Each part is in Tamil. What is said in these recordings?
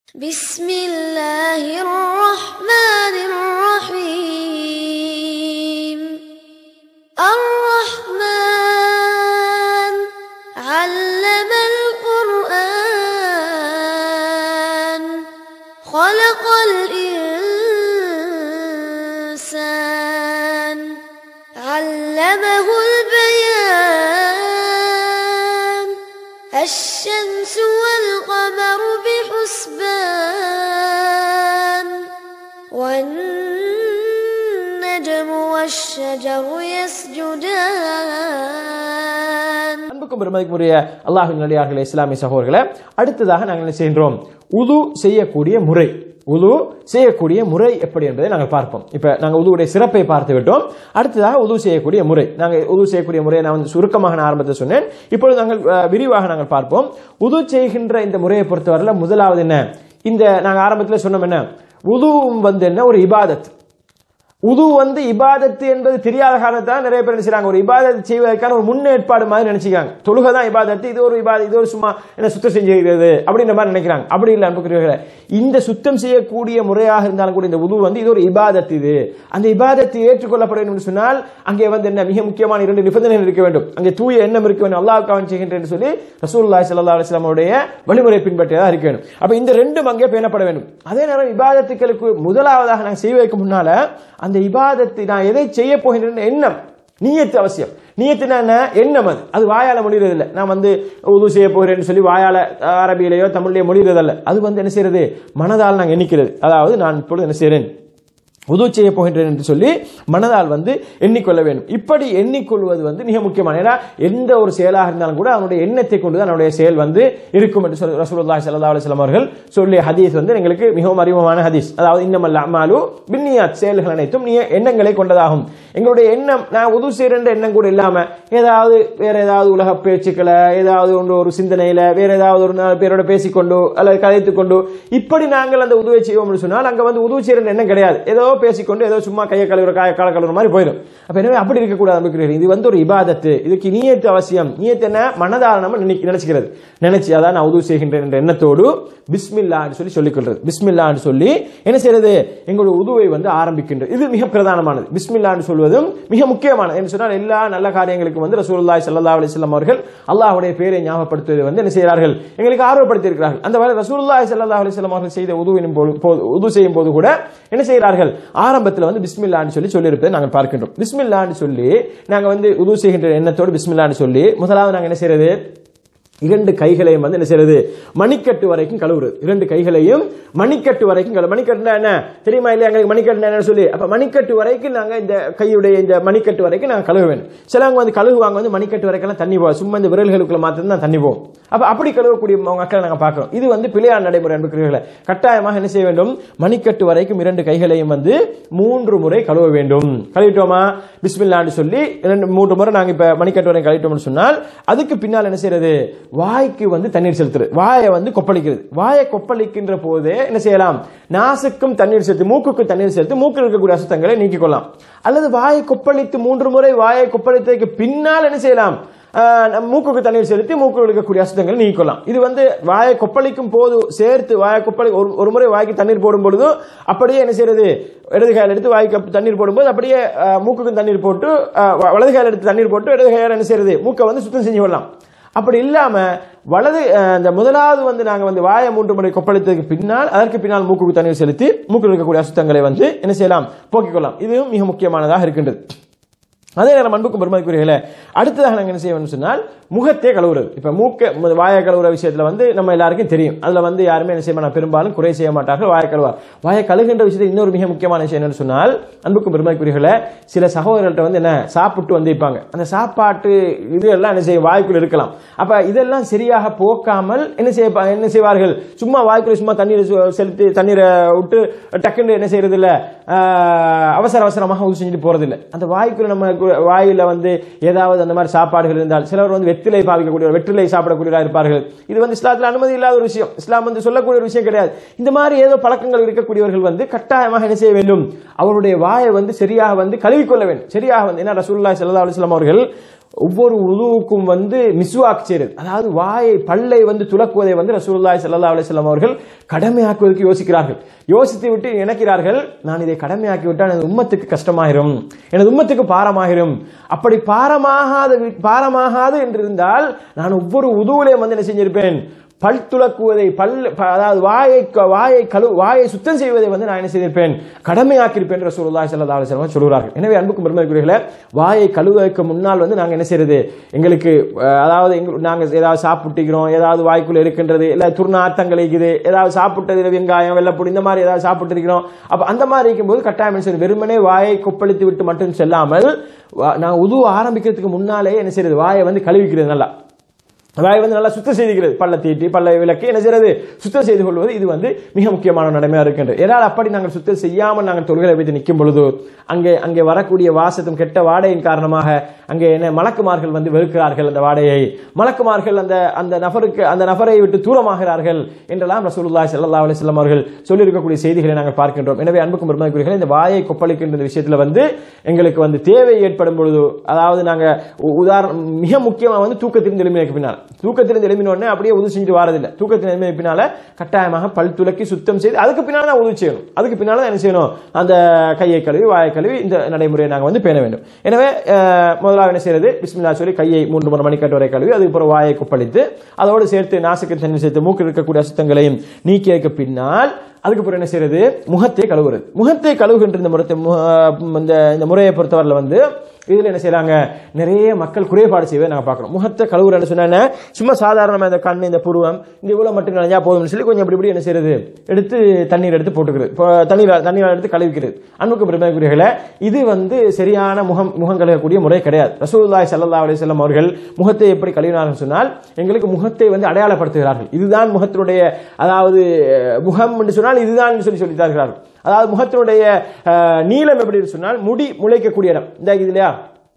بسم الله الرحمن الرحيم الرحمن علم القرآن خلق الإنسان علمه البيان الشمس والقمر بحسبان والنجم والشجر يسجدان அன்புக்கும் பெருமதிக்குரிய அல்லாஹின் நடிகார்களே இஸ்லாமிய சகோதரர்களே அடுத்ததாக நாங்கள் என்ன செய்கின்றோம் உது செய்யக்கூடிய முறை உது செய்யக்கூடிய முறை எப்படி என்பதை நாங்கள் பார்ப்போம் இப்போ நாங்கள் உதுவுடைய சிறப்பை பார்த்து விட்டோம் அடுத்ததாக உது செய்யக்கூடிய முறை நாங்கள் உது செய்யக்கூடிய முறையை நான் வந்து சுருக்கமாக நான் ஆரம்பத்தில் சொன்னேன் இப்பொழுது நாங்கள் அஹ், விரிவாக நாங்கள் பார்ப்போம் உது செய்கின்ற இந்த முறையை பொறுத்தவரையில் முதலாவது என்ன இந்த நாங்கள் ஆரம்பத்தில் சொன்னோம் என்ன உதுவும் வந்து என்ன ஒரு இபாதத் உது வந்து இபாதத்து என்பது தெரியாத காரணத்தான் நிறைய பேர் நினைச்சாங்க ஒரு இபாதத்து செய்வதற்கான ஒரு முன்னேற்பாடு மாதிரி நினைச்சுக்காங்க தொழுகை தான் இபாதத்து இது ஒரு இபாத இது ஒரு சும்மா என்ன சுத்தம் செஞ்சுக்கிறது அப்படின்ற மாதிரி நினைக்கிறாங்க அப்படி இல்லை அன்புக்குரியவர்களே இந்த சுத்தம் செய்யக்கூடிய முறையாக இருந்தாலும் கூட இந்த உது வந்து இது ஒரு இபாதத்து இது அந்த இபாதத்து ஏற்றுக்கொள்ளப்பட வேண்டும் என்று சொன்னால் அங்கே வந்து என்ன மிக முக்கியமான இரண்டு நிபந்தனைகள் இருக்க வேண்டும் அங்கே தூய எண்ணம் இருக்க வேண்டும் அல்லாஹ்வுக்காக செய்கின்றேன் என்று சொல்லி ரசூலுல்லாஹி ஸல்லல்லாஹு அலைஹி வஸல்லமுடைய வழிமுறை பின்பற்றியதாக இருக்க வேண்டும் அப்ப இந்த ரெண்டும் அங்கே பேணப்பட வேண்டும் அதே நேரம் இபாதத்துக்களுக்கு முதலாவதாக நாங்கள் செய்வதற்கு முன்னால அந்த இபாதத்தை நான் எதை செய்ய போகின்றேன் எண்ணம் நீயத்து அவசியம் நீயத்துனா என்ன எண்ணம் அது அது வாயால மொழிறது இல்லை நான் வந்து உது செய்ய போகிறேன்னு சொல்லி வாயால அஹ், அரபியிலேயோ தமிழ்லையோ மொழிறதல்ல அது வந்து என்ன செய்யறது மனதால் நான் எண்ணிக்கிறது அதாவது நான் இப்பொழுது என்ன செய்கிறேன் உது செய்ய போகின்றேன் என்று சொல்லி மனதால் வந்து எண்ணிக்கொள்ள வேண்டும் இப்படி எண்ணிக்கொள்வது வந்து மிக முக்கியமான ஏன்னா எந்த ஒரு செயலாக இருந்தாலும் கூட அவனுடைய எண்ணத்தை கொண்டு தான் அவனுடைய செயல் வந்து இருக்கும் என்று சொல்லி ரசூலுல்லாஹி ஸல்லல்லாஹு அலைஹி வஸல்லம் அவர்கள் சொல்லிய ஹதீஸ் வந்து எங்களுக்கு மிகவும் அறிமுகமான ஹதீஸ் அதாவது இன்னமல் அமாலு பின்னியாத் செயல்கள் அனைத்தும் நீ எண்ணங்களை கொண்டதாகும் எங்களுடைய எண்ணம் நான் உது செய்கிற எண்ணம் கூட இல்லாம ஏதாவது வேற ஏதாவது உலக பேச்சுக்களை ஏதாவது ஒன்று ஒரு சிந்தனையில வேற ஏதாவது ஒரு நாலு பேரோட பேசிக்கொண்டு அல்லது கதைத்துக் கொண்டு இப்படி நாங்கள் அந்த உதவி செய்வோம்னு சொன்னால் அங்க வந்து உதவி செய்யற எண்ணம் கிடையாது ஏதோ பேசிக்கொண்டு ஏதோ சும்மா கையை கழுவுற காய கால கழுவுற மாதிரி போயிடும் அப்ப எனவே அப்படி இருக்கக்கூடாது நம்பிக்கிறீர்கள் இது வந்து ஒரு இபாதத்து இதுக்கு நீயத்து அவசியம் நீயத்து என்ன மனதார நம்ம நினைக்க- நினைச்சுக்கிறது நினைச்சு அதான் நான் உதவி செய்கின்றேன் என்ற எண்ணத்தோடு பிஸ்மில்லான்னு சொல்லி சொல்லிக் கொள்றது பிஸ்மில்லான்னு சொல்லி என்ன செய்யறது எங்களுடைய உதுவை வந்து ஆரம்பிக்கின்றது இது மிக பிரதானமானது பிஸ்மில்லான்னு சொல்வதும் மிக முக்கியமானது என்று சொன்னால் எல்லா நல்ல காரியங்களுக்கும் வந்து ரசூலுல்லாஹி ஸல்லல்லாஹு அலைஹி வஸல்லம் அவர்கள் அல்லாஹ்வுடைய பேரை ஞாபகப்படுத்துவதை வந்து என்ன செய்கிறார்கள் எங்களுக்கு ஆர்வப்படுத்தி இருக்கிறார்கள் அந்த வகையில் ரசூலுல்லாஹி ஸல்லல்லாஹு அலைஹி வஸல்லம் அவர்கள் செய்த உதுவின் போது போது- உது செய்யும் போது கூட என்ன செய்கிறார்கள் ஆரம்பத்தில் வந்து பிஸ்மில்லான்னு சொல்லி சொல்லியிருப்பதை நாங்கள் பார்க்கின்றோம் பிஸ்மில்லான்னு சொல்லி நாங்கள் வந்து உது செய்கின்ற எண்ணத்தோடு பிஸ்மில்லான்னு சொல்லி முதலாவது நாங்கள் என்ன செய்யறது இரண்டு கைகளையும் வந்து என்ன செய்யறது மணிக்கட்டு வரைக்கும் கழுவுறது இரண்டு கைகளையும் மணிக்கட்டு வரைக்கும் கழு மணிக்கட்டுனா என்ன தெரியுமா இல்லையா எங்களுக்கு மணிக்கட்டுனா என்ன சொல்லி அப்ப மணிக்கட்டு வரைக்கும் நாங்க இந்த கையுடைய இந்த மணிக்கட்டு வரைக்கும் நாங்க கழுவ வேண்டும் சிலவங்க வந்து கழுவுவாங்க வந்து மணிக்கட்டு வரைக்கும் தண்ணி போகும் சும்மா இந்த விரல்களுக்குள்ள மாத்திரம் தான் தண்ணி போகும் அப்ப அப்படி கழுவக்கூடிய மக்களை நாங்க பார்க்கிறோம் இது வந்து பிழையான நடைமுறை அன்புக்கிறீர்களே கட்டாயமாக என்ன செய்ய வேண்டும் மணிக்கட்டு வரைக்கும் இரண்டு கைகளையும் வந்து மூன்று முறை கழுவ வேண்டும் கழுவிட்டோமா பிஸ்மில்லான்னு சொல்லி இரண்டு மூன்று முறை நாங்க இப்ப மணிக்கட்டு வரை கழுவிட்டோம்னு சொன்னால் அதுக்கு பின்னால் என்ன செய்யறது வாய்க்கு வந்து தண்ணீர் செலுத்துறது வாயை வந்து கொப்பளிக்கிறது வாயை கொப்பளிக்கின்ற போதே என்ன செய்யலாம் நாசுக்கும் தண்ணீர் செலுத்தி மூக்குக்கு தண்ணீர் செலுத்தி மூக்கில் இருக்கக்கூடிய அசுத்தங்களை நீக்கிக் கொள்ளலாம் அல்லது வாயை கொப்பளித்து மூன்று முறை வாயை கொப்பளித்ததுக்கு பின்னால் என்ன செய்யலாம் ஆஹ், நம்ம மூக்குக்கு தண்ணீர் செலுத்தி மூக்கில் இருக்கக்கூடிய அசுத்தங்களை நீக்கலாம் இது வந்து வாயை கொப்பளிக்கும் போது சேர்த்து வாயை கொப்பளி ஒரு ஒரு முறை வாய்க்கு தண்ணீர் போடும் பொழுதும் அப்படியே என்ன செய்யறது இடது கையில் எடுத்து வாய்க்கு அப்ப தண்ணீர் போடும்போது அப்படியே ஆஹ், மூக்குக்கு தண்ணீர் போட்டு ஆஹ், வ- வலது கையில் எடுத்து தண்ணீர் போட்டு இடது கையால் என்ன செய்யறது மூக்கை வந்து சுத்தம் செஞ்சு கொள்ளலாம் அப்படி இல்லாம வலது அஹ், இந்த முதலாவது வந்து நாங்க வந்து வாயை மூன்று முறை கொப்பளித்ததுக்கு பின்னால் அதற்கு பின்னால் மூக்குக்கு தண்ணீர் செலுத்தி மூக்கில் இருக்கக்கூடிய அசுத்தங்களை வந்து என்ன செய்யலாம் போக்கிக் கொள்ளலாம் இதுவும் மிக முக்கியமானதாக இருக்கின்றது அதே நேரம் அன்புக்கும் பெருமதிக்குரியர்களே அடுத்ததாக நாங்கள் என்ன செய்யணும்னு சொன்னால் முகத்தை கழுவுறது இப்போ மூக்க மு- வாயை கழுவுற விஷயத்தில் வந்து நம்ம எல்லாருக்கும் தெரியும் அதில் வந்து யாருமே என்ன செய்ய மாட்டாங்க பெரும்பாலும் குறை செய்ய மாட்டார்கள் வாயை கழுவார் வாயை கழுகுன்ற விஷயத்தில் இன்னொரு மிக முக்கியமான விஷயம் என்னன்னு சொன்னால் அன்புக்கும் பெருமதிக்குரியர்களே சில சகோதரர்கள்ட்ட வந்து என்ன சாப்பிட்டு வந்திருப்பாங்க அந்த சாப்பாட்டு இது எல்லாம் என்ன செய்ய வாய்க்குள்ள இருக்கலாம் அப்ப இதெல்லாம் சரியாக போக்காமல் என்ன செய்ய என்ன செய்வார்கள் சும்மா வாய்க்குள்ள சும்மா தண்ணீர் சு- செலுத்தி தண்ணீரை விட்டு டக்குன்னு என்ன செய்யறது இல்ல ஆஹ், அவசர அவசரமாக ஊசி செஞ்சுட்டு போறது இல்ல அந்த வாய்க்குள்ள நம்ம வாயில வந்து ஏதாவது அந்த மாதிரி சாப்பாடுகள் இருந்தால் சிலர் வந்து வெற்றிலை பாவிக்கக்கூடிய வெற்றிலை சாப்பிடக்கூடியவராக இருப்பார்கள் இது வந்து இஸ்லாத்தில் அனுமதி இல்லாத ஒரு விஷயம் இஸ்லாம் வந்து சொல்லக்கூடிய ஒரு விஷயம் கிடையாது இந்த மாதிரி ஏதோ பழக்கங்கள் இருக்கக்கூடியவர்கள் வந்து கட்டாயமாக என்ன செய்ய வேண்டும் அவருடைய வாயை வந்து சரியாக வந்து கழுவிக்கொள்ள வேண்டும் சரியாக வந்து என்ன ரசூலுல்லாஹி ஸல்லல்லாஹு அலைஹி வஸல்லம் அவர்கள் ஒவ்வொரு உதுவுக்கும் வந்து மிஸ்வாக் செய்கிறது அதாவது வாயை பல்லை வந்து துலக்குவதை வந்து ரசூலுல்லாஹி ஸல்லல்லாஹு அலைஹி வஸல்லம் அவர்கள் கடமையாக்குவதற்கு யோசிக்கிறார்கள் யோசித்து விட்டு நினைக்கிறார்கள் நான் இதை கடமையாக்கி விட்டால் எனது உம்மத்துக்கு கஷ்டமாயிரும் எனது உம்மத்துக்கு பாரமாகிரும் அப்படி பாரமாகாத வி- பாரமாகாது என்று இருந்தால் நான் ஒவ்வொரு உதுவிலையும் வந்து என்ன செஞ்சிருப்பேன் பல் துலக்குவதை பல் ப- அதாவது வாயை க- வாயை கழு வாயை சுத்தம் செய்வதை வந்து நான் என்ன செய்திருப்பேன் கடமையாக்கியிருப்பேன் என்று ரசூலுல்லாஹி ஸல்லல்லாஹு அலைஹி வஸல்லம் சொல்கிறார்கள் எனவே அன்புக்கும் பெருமைக்குரியர்களே வாயை கழுவுவதற்கு முன்னால் வந்து நாங்க என்ன செய்யறது எங்களுக்கு அஹ், அதாவது எங்க நாங்க ஏதாவது சாப்பிட்டுக்கிறோம் ஏதாவது வாய்க்குள்ள இருக்கின்றது இல்ல துர்நாத்தங்கள் இருக்குது ஏதாவது சாப்பிட்டது வெங்காயம் வெள்ளப்பொடி இந்த மாதிரி ஏதாவது சாப்பிட்டு இருக்கிறோம் அப்ப அந்த மாதிரி இருக்கும்போது கட்டாயம் என்ன செய்யறது வெறுமனே வாயை கொப்பளித்து விட்டு மட்டும் செல்லாமல் வா- நான் உது ஆரம்பிக்கிறதுக்கு முன்னாலே என்ன செய்யறது வாயை வந்து கழுவிக்கிறது நல்லா வாய் வந்து நல்லா சுத்தம் செய்துகிறது பல்ல தீட்டி பல்ல விளக்கி என்ன செய்யறது சுத்தம் செய்து கொள்வது இது வந்து மிக முக்கியமான நடைமையா இருக்கின்றது ஏதாவது அப்படி நாங்கள் சுத்தம் செய்யாமல் நாங்கள் தொழுகளை வைத்து நிற்கும் பொழுது அங்கே அங்கே வரக்கூடிய வாசத்தும் கெட்ட வாடையின் காரணமாக அங்கே என்ன மலக்குமார்கள் வந்து வெறுக்கிறார்கள் அந்த வாடையை மலக்குமார்கள் அந்த அந்த நபருக்கு அந்த நபரை விட்டு தூரமாகிறார்கள் என்றெல்லாம் ரசூலுல்லாஹி ஸல்லல்லாஹு அலைஹி வஸல்லம் அவர்கள் சொல்லியிருக்கக்கூடிய செய்திகளை நாங்கள் பார்க்கின்றோம் எனவே அன்புக்கும் பெருமதிக்குரியவர்களே இந்த வாயை கொப்பளிக்கின்ற இந்த விஷயத்துல வந்து எங்களுக்கு வந்து தேவை ஏற்படும் பொழுது அதாவது நாங்க உ- உதாரணம் மிக முக்கியமா வந்து தூக்கத்திலிருந்து எழுப்பினதுக்கு பின்னால் தூக்கத்திலிருந்து எழுப்பின உடனே அப்படியே உதவி செஞ்சுட்டு வரதில்லை தூக்கத்தில் எழுப்பின பின்னால கட்டாயமாக பல் துலக்கி சுத்தம் செய்து அதுக்கு பின்னால தான் உதவி செய்யணும் அதுக்கு பின்னால தான் என்ன செய்யணும் அந்த கையை கழுவி வாயை கழுவி இந்த நடைமுறையை நாங்கள் வந்து பேண வேண்டும் எனவே அஹ், முதலாவது என்ன செய்யறது பிஸ்மில்லா சொல்லி கையை மூன்று மூணு மணிக்கட்டு வரை கழுவி அதுக்கப்புறம் வாயை கொப்பளித்து அதோடு சேர்த்து நாசுக்கு தண்ணி சேர்த்து மூக்கில் இருக்கக்கூடிய அசுத்தங்களையும் நீக்கியதுக்கு பின்னால் அதுக்கப்புறம் என்ன செய்யறது முகத்தை கழுவுறது முகத்தை கழுவுகின்ற இந்த முறத்தை மு- இந்த இந்த முறையை பொறுத்தவரையில் வந்து இதுல என்ன செய்றாங்க நிறைய மக்கள் குறைபாடு செய்வதை நாங்க பார்க்கிறோம் முகத்தை கழுவுறன்னு சொன்னா என்ன? சும்மா சாதாரணமா இந்த கண் இந்த புருவம் இந்த இவ்வளவு மட்டும் நினைஞ்சா போதும்னு சொல்லி கொஞ்சம் இப்படி இப்படி என்ன செய்யறது எடுத்து தண்ணீர் எடுத்து போட்டுக்கிறது இப்போ தண்ணீர் தண்ணீர் எடுத்து கழுவிக்கிறது அன்புக்கு பெருமைக்குரியர்களே இது வந்து சரியான முகம் முகம் கழுவக்கூடிய முறை கிடையாது ரசூலுல்லாஹி ஸல்லல்லாஹு அலைஹி வஸல்லம் அவர்கள் முகத்தை எப்படி கழுவினார்கள் சொன்னால் எங்களுக்கு முகத்தை வந்து அடையாளப்படுத்துகிறார்கள் இதுதான் முகத்தினுடைய அதாவது அஹ், முகம் என்று சொன்னால் இதுதான் சொல்லி சொல்லி தருகிறார்கள் அதாவது முகத்தினுடைய அஹ், நீளம் எப்படி சொன்னால் முடி முளைக்கக்கூடிய இடம் இந்த இது இல்லையா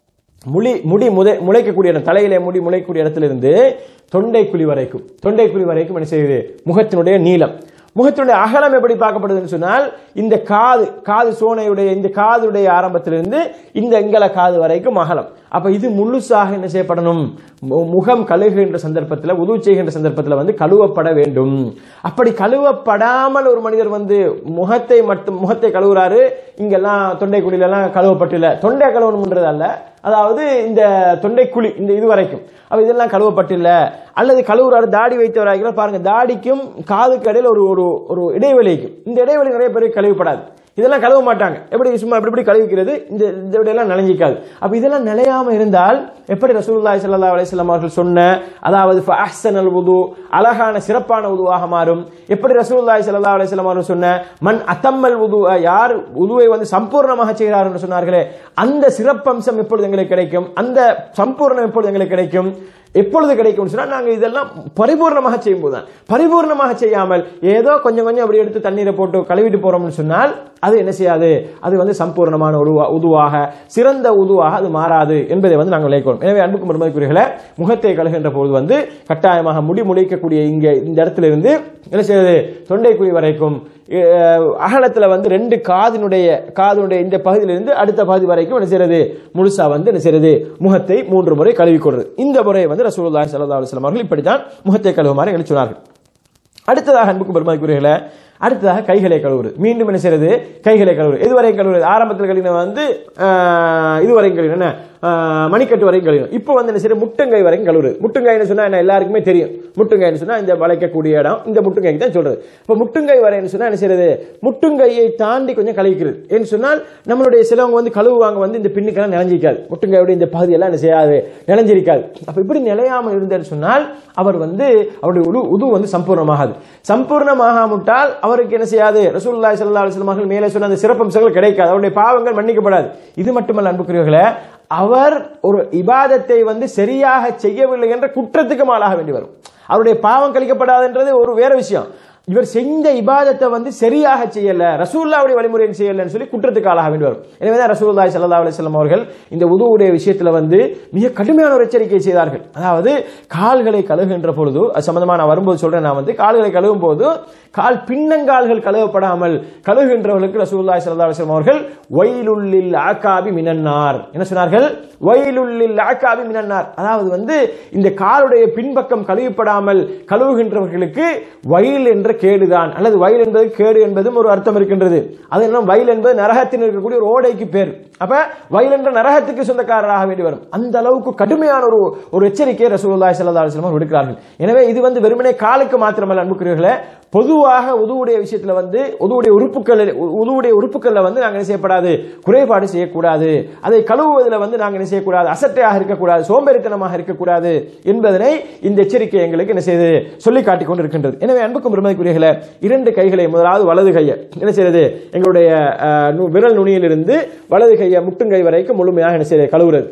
முடி முடி முதை முளைக்கக்கூடிய இடம் தலையிலே முடி முளைக்கக்கூடிய இடத்துல இருந்து தொண்டைக்குழி வரைக்கும் தொண்டைக்குழி வரைக்கும் என்ன செய்யுது முகத்தினுடைய நீளம் முகத்தினுடைய அகலம் எப்படி பார்க்கப்படுதுன்னு சொன்னால் இந்த காது காது சோனையுடைய இந்த காதுடைய ஆரம்பத்திலிருந்து இந்த எங்கல காது வரைக்கும் அகலம் அப்ப இது முழுசாக என்ன செய்யப்படணும் மு- முகம் கழுகுகின்ற சந்தர்ப்பத்தில் உதவு செய்கின்ற சந்தர்ப்பத்தில் வந்து கழுவப்பட வேண்டும் அப்படி கழுவப்படாமல் ஒரு மனிதர் வந்து முகத்தை மட்டும் முகத்தை கழுவுறாரு இங்கெல்லாம் தொண்டைக்குழியில எல்லாம் கழுவப்பட்டில்ல தொண்டை கழுவணும்ன்றது அல்ல அதாவது இந்த தொண்டைக்குழி இந்த இது வரைக்கும் அப்ப இதெல்லாம் கழுவப்பட்டில்ல அல்லது கழுவுறாரு தாடி வைத்தவராக பாருங்க தாடிக்கும் காதுக்கு இடையில ஒரு ஒரு ஒரு இடைவெளி இருக்கும் இந்த இடைவெளி நிறைய பேருக்கு கழுவப்படாது இதெல்லாம் கழுவ மாட்டாங்க எப்படி சும்மா இப்படி இப்படி கழுவிக்கிறது இந்த இந்த விடையெல்லாம் நினைஞ்சிக்காது அப்ப இதெல்லாம் நிலையாம இருந்தால் எப்படி ரசூலுல்லாஹி ஸல்லல்லாஹு அலைஹி வஸல்லம் அவர்கள் சொன்ன அதாவது ஃபஅஹ்ஸனல் வுது அழகான சிறப்பான உதுவாக மாறும் எப்படி ரசூலுல்லாஹி ஸல்லல்லாஹு அலைஹி வஸல்லம் அவர்கள் சொன்ன மன் அத்தம்மல் உது யார் உதுவை வந்து சம்பூர்ணமாக செய்கிறார் என்று சொன்னார்களே அந்த சிறப்பம்சம் எப்பொழுது எங்களுக்கு கிடைக்கும் அந்த சம்பூர்ணம் எப்பொழுது எங்களுக்கு கிடைக்கும் எப்பொழுது கிடைக்கும் சொன்னா நாங்க இதெல்லாம் பரிபூர்ணமாக செய்யும் போதுதான் பரிபூர்ணமாக செய்யாமல் ஏதோ கொஞ்சம் கொஞ்சம் அப்படி எடுத்து தண்ணீரை போட்டு கழுவிட்டு போறோம்னு சொன்னால் அது என்ன செய்யாது அது வந்து சம்பூர்ணமான உருவா உதுவாக சிறந்த உதுவாக அது மாறாது என்பதை வந்து நாங்கள் விளைக்கணும் எனவே அன்புக்கு மருமதிக்குரியர்களை முகத்தை கழுகின்ற போது வந்து கட்டாயமாக முடி முளைக்கக்கூடிய இங்க இந்த இடத்துல இருந்து என்ன செய்வது தொண்டைக்குழி வரைக்கும் அஹ், அகலத்துல வந்து ரெண்டு காதினுடைய காதினுடைய இந்த பகுதியிலிருந்து அடுத்த பகுதி வரைக்கும் என்ன செய்யறது முழுசா வந்து என்ன செய்யறது முகத்தை மூன்று முறை கழுவிக்கொள்றது இந்த முறையை வந்து ரசூலுல்லாஹி ஸல்லல்லாஹு அலைஹி வஸல்லம் அவர்கள் இப்படித்தான் முகத்தை கழுவுமாறு எங்களுக்கு சொன்னார்கள் அடுத்ததாக அன்புக்கு பெருமதிக்குரியர்களை அடுத்ததாக கைகளை கழுவுறது மீண்டும் என்ன செய்யறது கைகளை கழுவுறது எதுவரை கழுவுறது ஆரம்பத்தில் கழுவின வந்து ஆஹ், இதுவரைக்கும் கழுவின என்ன ஆஹ், மணிக்கட்டு வரைக்கும் கழுவினோம் இப்போ வந்து என்ன செய்யறது முட்டங்கை வரைக்கும் கழுவுறது முட்டங்கைன்னு சொன்னா என்ன எல்லாருக்குமே தெரியும் முட்டுங்கைன்னு சொன்னா இந்த வளைக்கக்கூடிய இடம் இந்த முட்டுங்கைக்கு தான் சொல்றது இப்போ முட்டுங்கை வரைன்னு சொன்னா என்ன செய்யறது முட்டுங்கையை தாண்டி கொஞ்சம் கழுவிக்கிறது ஏன்னு சொன்னால் நம்மளுடைய சிலவங்க வந்து கழுவுவாங்க வந்து இந்த பின்னுக்கெல்லாம் நினைஞ்சிக்காது முட்டுங்கையோட இந்த பகுதியெல்லாம் என்ன செய்யாது நினைஞ்சிருக்காது அப்ப இப்படி நிலையாமல் இருந்தார் சொன்னால் அவர் வந்து அவருடைய உது உது வந்து சம்பூர்ணமாகாது சம்பூர்ணமாகாவிட்டால் அவருக்கு என்ன செய்யாது ரசூலுல்லாஹி ஸல்லல்லாஹு அலைஹி வஸல்லம் அவர்கள் மேலே சொன்ன அந்த சிறப்பம்சங்கள் கிடைக்காது அவருடைய பாவங்கள் மன்னிக்கப்படாது இது மட்டுமல்ல அன்புக்குரியவர்களே அவர் ஒரு இபாதத்தை வந்து சரியாக செய்யவில்லை என்ற குற்றத்துக்கு ஆளாக வேண்டி வரும் அவருடைய பாவம் கழிக்கப்படாதுன்றது ஒரு வேற விஷயம் இவர் செஞ்ச இபாதத்தை வந்து சரியாக செய்யல ரசூல்லாவுடைய வழிமுறையில் செய்யலன்னு சொல்லி குற்றத்துக்கு ஆளாக வேண்டி வரும் எனவே தான் ரசூல்லாய் சல்லா அலிஸ்லாம் அவர்கள் இந்த உதுவுடைய விஷயத்துல வந்து மிக கடுமையான ஒரு எச்சரிக்கை செய்தார்கள் அதாவது கால்களை கழுகுகின்ற பொழுது அது சம்பந்தமா நான் வரும்போது சொல்றேன் நான் வந்து கால்களை கழுவும் போது கால் பின்னங்கால்கள் கழுவப்படாமல் கழுகுகின்றவர்களுக்கு ரசூல்லாய் சல்லா அலிஸ்லாம் அவர்கள் வயலுள்ளில் ஆக்காபி மினன்னார் என்ன சொன்னார்கள் வயலுள்ளில் ஆக்காபி மினன்னார் அதாவது வந்து இந்த காலுடைய பின்பக்கம் கழுவிப்படாமல் கழுவுகின்றவர்களுக்கு வயல் என்ற கேடுதான் அல்லது வயல் என்பது கேடு என்பதும் ஒரு அர்த்தம் இருக்கின்றது அது என்ன வயல் என்பது நரகத்தில் இருக்கக்கூடிய ஒரு ஓடைக்கு பேர் அப்ப வயல் என்ற நரகத்துக்கு சொந்தக்காரராக வேண்டி வரும் அந்த அளவுக்கு கடுமையான ஒரு ஒரு எச்சரிக்கையை ரசூலுல்லாஹி ஸல்லல்லாஹு அலைஹி வஸல்லம் விடுக்கிறார்கள் எனவே இது வந்து வெறுமனே காலுக்கு மாத்திரமல்ல அன்புக்குரியவர்களே பொதுவாக உதுவுடைய விஷயத்துல வந்து உதுவுடைய உறுப்புகள் உதுவுடைய உறுப்புகள்ல வந்து நாங்கள் என்ன செய்யப்படாது குறைபாடு செய்யக்கூடாது அதை கழுவுவதில் வந்து நாங்கள் என்ன செய்யக்கூடாது அசட்டையாக இருக்கக்கூடாது சோம்பேறித்தனமாக இருக்கக்கூடாது என்பதனை இந்த எச்சரிக்கை எங்களுக்கு என்ன செய்து சொல்லி காட்டிக் கொண்டு இருக்கின்றது எனவே அன்புக்கும் பெருமதிக்குரியர்களே இரண்டு கைகளை முதலாவது வலது கையை என்ன செய்யறது எங்களுடைய அஹ், நு- விரல் நுனியிலிருந்து வலது கையை முட்டுங்கை வரைக்கும் முழுமையாக என்ன செய்யறது கழுவுறது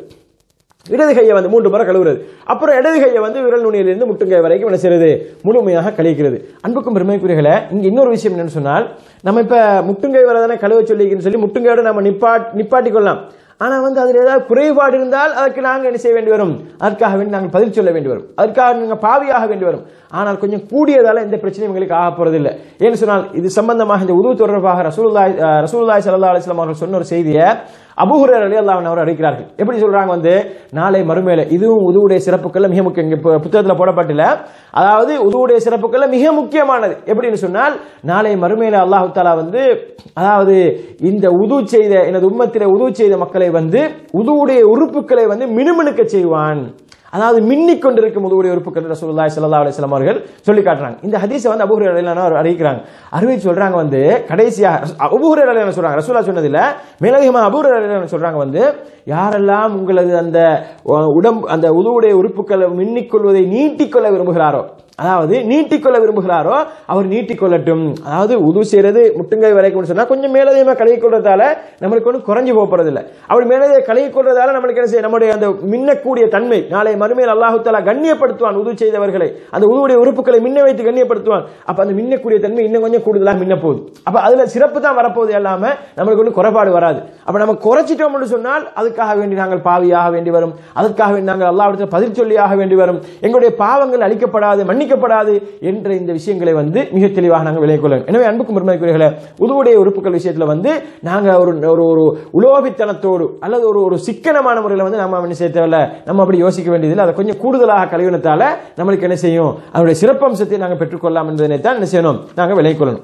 இடது கையை வந்து மூன்று முறை கழுவுறது அப்புறம் இடது கையை வந்து விரல் நுனியிலிருந்து முட்டுங்கை வரைக்கும் என்ன செய்யறது முழுமையாக கழிக்கிறது அன்புக்கும் பெருமைக்குரியர்களே இங்க இன்னொரு விஷயம் என்னன்னு சொன்னால் நம்ம இப்ப முட்டுங்கை வரை தானே கழுவ சொல்லிக்கிறேன்னு சொல்லி முட்டுங்கையோட நம்ம நிப்பாட் நிப்பாட்டி கொள்ளலாம் ஆனா வந்து அதுல ஏதாவது குறைபாடு இருந்தால் அதற்கு நாங்க என்ன செய்ய வேண்டி வரும் அதற்காக வேண்டி நாங்கள் பதில் சொல்ல வேண்டி வரும் அதற்காக நீங்க பாவியாக வேண்டி வரும் ஆனால் கொஞ்சம் கூடியதால எந்த பிரச்சனையும் எங்களுக்கு ஆக போறதில்லை ஏன்னு சொன்னால் இது சம்பந்தமாக இந்த உதவு தொடர்பாக ரசூலுல்லாஹி அஹ், ரசூலுல்லாஹி ஸல்லல்லாஹு அலைஹி வஸல்லம் அவர்கள் சொன்ன ஒரு செய்தியை அபூஹுரர் அலி அல்லாஹ் அவர் அறிவிக்கிறார்கள் எப்படி சொல்றாங்க வந்து நாளை மறுமையில இதுவும் உதுவுடைய சிறப்புகள்ல மிக முக்கியம் இங்க பு- புத்தகத்துல போடப்பட்டில்ல அதாவது உதுவுடைய சிறப்புகள்ல மிக முக்கியமானது எப்படின்னு சொன்னால் நாளை மறுமையில அல்லாஹ் தாலா வந்து அதாவது இந்த உது செய்த எனது உம்மத்திலே உது செய்த மக்களை வந்து உதுவுடைய உறுப்புகளை வந்து மினுமினுக்க செய்வான் அதாவது மின்னிக் கொண்டிருக்கும் உதவுடைய உறுப்புகள் ரசூலுல்லாஹி ஸல்லல்லாஹு அலைஹி வஸல்லம் அவர்கள் சொல்லி காட்டுறாங்க இந்த ஹதீஸை வந்து அபூ ஹுரைரா அவர் அறிவிக்கிறாங்க அறிவிச்சு சொல்றாங்க வந்து கடைசியாக அபூ ஹுரைரா என்ன சொல்றாங்க ரசூலா சொன்னதில்ல மேலதிகமாக அபூ ஹுரைரா சொல்றாங்க வந்து யாரெல்லாம் உங்களது அந்த அஹ், உடம்பு அந்த உதவுடைய உறுப்புகளை மின்னிக் கொள்வதை நீட்டிக்கொள்ள விரும்புகிறாரோ அதாவது நீட்டிக்கொள்ள விரும்புகிறாரோ அவர் நீட்டிக்கொள்ளட்டும் அதாவது உது செய்யறது முட்டுங்கை வரைக்கும் சொன்னா கொஞ்சம் மேலதிகமா கழுவி கொள்றதால நம்மளுக்கு ஒன்றும் குறைஞ்சு போறது இல்லை அப்படி மேலதிக கழுவி கொள்றதால நம்மளுக்கு என்ன செய்ய நம்முடைய அந்த மின்னக்கூடிய தன்மை நாளை மறுமையில் அல்லாஹு தாலா கண்ணியப்படுத்துவான் உது செய்தவர்களை அந்த உதுவுடைய உறுப்புகளை மின்ன வைத்து கண்ணியப்படுத்துவான் அப்ப அந்த மின்னக்கூடிய தன்மை இன்னும் கொஞ்சம் கூடுதலாக மின்ன போகுது அப்ப அதுல சிறப்பு தான் வரப்போகுது இல்லாம நம்மளுக்கு ஒன்றும் குறைபாடு வராது அப்ப நம்ம குறைச்சிட்டோம் என்று சொன்னால் அதுக்காக வேண்டி நாங்கள் பாவியாக வேண்டி வரும் அதற்காக வேண்டி நாங்கள் அல்லாஹ்விடத்தில் பதில் சொல்லியாக வேண்டி வரும் எங்களுடைய பாவங்கள் அழிக்கப்படாது மன்னிக்கப்படாது என்ற இந்த விஷயங்களை வந்து மிக தெளிவாக நாங்கள் விலை கொள்ள எனவே அன்புக்கும் பெருமைக்குரியர்களே உதவுடைய உறுப்புகள் விஷயத்துல வந்து நாங்க ஒரு ஒரு ஒரு உலோபித்தனத்தோடு அல்லது ஒரு ஒரு சிக்கனமான முறையில் வந்து நம்ம என்ன செய்ய தேவையில்ல நம்ம அப்படி யோசிக்க வேண்டியதில்லை அதை கொஞ்சம் கூடுதலாக கழுவினத்தால நம்மளுக்கு என்ன செய்யும் அதனுடைய சிறப்பம்சத்தை நாங்கள் பெற்றுக்கொள்ளலாம் என்பதனை தான் என்ன செய்யணும் நாங்கள் விலை கொள்ளணும்